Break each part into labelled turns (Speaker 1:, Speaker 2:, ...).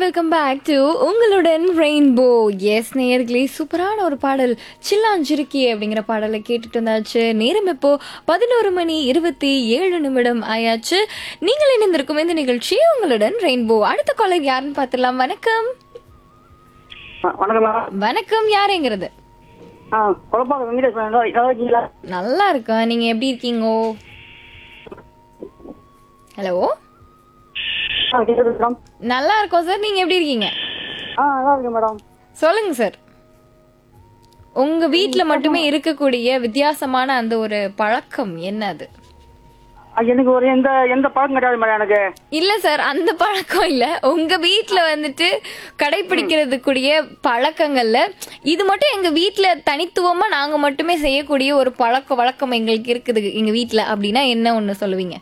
Speaker 1: welcome back to உங்களுடன் rainbow எஸ் நேயர்களே சூப்பரான ஒரு பாடல் சில்லாஞ்சிருக்கி அப்படிங்கிற பாடலை கேட்டுட்டு வந்தாச்சு நேரம் இப்போ பதினோரு மணி இருபத்தி ஏழு நிமிடம் ஆயாச்சு நீங்கள் இணைந்திருக்கும் இந்த நிகழ்ச்சி உங்களுடன் ரெயின்போ அடுத்த காலர் யாருன்னு பார்த்துடலாம் வணக்கம்
Speaker 2: வ- வணக்கம் மேடம்
Speaker 1: வணக்கம் யாருங்கிறது
Speaker 2: ஆ குழப்பாக்கம் வெங்கடேஷ் மேடம் நல்லா நல்லா இருக்கீங்களா
Speaker 1: நல்லா இருக்கேன் நீங்க எப்படி இருக்கீங்கோ ஹலோ
Speaker 2: ஆ கேட்குது மேடம்
Speaker 1: நல்லா இருக்கோம் சார் நீங்க எப்படி இருக்கீங்க
Speaker 2: ஆ நல்லா இருக்கேன் மேடம்
Speaker 1: சொல்லுங்க சார் உங்க வீட்ல மட்டுமே இருக்கக்கூடிய வித்தியாசமான அந்த ஒரு பழக்கம் என்ன அது
Speaker 2: ஆ, எனக்கு ஒரு எந்த எந்த பழக்கம் கிடையாது மேடம் எனக்கு
Speaker 1: இல்ல சார் அந்த பழக்கம் இல்ல உங்க வீட்ல வந்துட்டு கடைபிடிக்கிறதுக்குரிய பழக்கங்கள்ல இது மட்டும் எங்க வீட்ல தனித்துவமா நாங்க மட்டுமே செய்யக்கூடிய ஒரு பழக்க வழக்கம் எங்களுக்கு இருக்குது எங்க வீட்ல அப்படின்னா என்ன ஒண்ணு சொல்லுவீங்க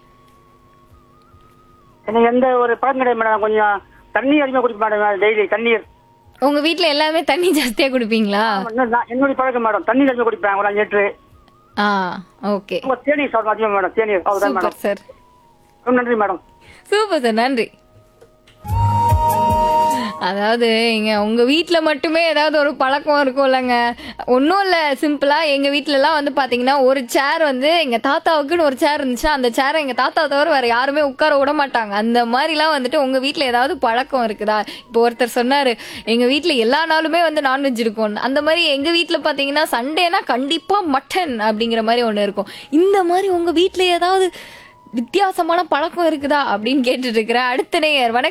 Speaker 2: எனக்கு எந்த ஒரு பழக்கம் கிடையாது மேடம் கொஞ்சம் தண்ணி அதிகமாக குடிக்க மேடம் டெய்லி தண்ணீர்
Speaker 1: உங்க வீட்ல எல்லாமே தண்ணி ஜாஸ்தியா குடிப்பீங்களா
Speaker 2: இன்னும் நான் என்னுடைய பழக்கம் மேடம் தண்ணி அதிகமாக குடிப்பேன் ஒரு அஞ்சு லிட்டரு
Speaker 1: ஆ ஓகே
Speaker 2: உங்க தேநீர் சாப்பிடும் அதிகமாக மேடம் தேநீர் அவ்வளோதான் மேடம்
Speaker 1: சூப்பர் சார்
Speaker 2: ரொம்ப நன்றி மேடம்
Speaker 1: சூப்பர் சார் நன்றி அதாவது இங்க உங்க வீட்ல மட்டுமே ஏதாவது ஒரு பழக்கம் இருக்கும் இல்லைங்க ஒன்றும் இல்லை சிம்பிளா எங்க வீட்ல எல்லாம் வந்து பாத்தீங்கன்னா ஒரு சேர் வந்து எங்க தாத்தாவுக்குன்னு ஒரு சேர் இருந்துச்சு அந்த சேரை எங்க தாத்தா தவிர வேற யாருமே உட்கார விட மாட்டாங்க அந்த மாதிரிலாம் வந்துட்டு உங்க வீட்ல ஏதாவது பழக்கம் இருக்குதா இப்போ ஒருத்தர் சொன்னாரு எங்க வீட்ல எல்லா நாளுமே வந்து நான்வெஜ் இருக்கும் அந்த மாதிரி எங்க வீட்ல பாத்தீங்கன்னா சண்டேனா கண்டிப்பா மட்டன் அப்படிங்கிற மாதிரி ஒண்ணு இருக்கும் இந்த மாதிரி உங்க வீட்ல ஏதாவது வித்தியாசமான பழக்கம் இருக்குதா அப்படின்னு கேட்டுட்டு இருக்கிறேன் அடுத்த நேயர் வணக்கம்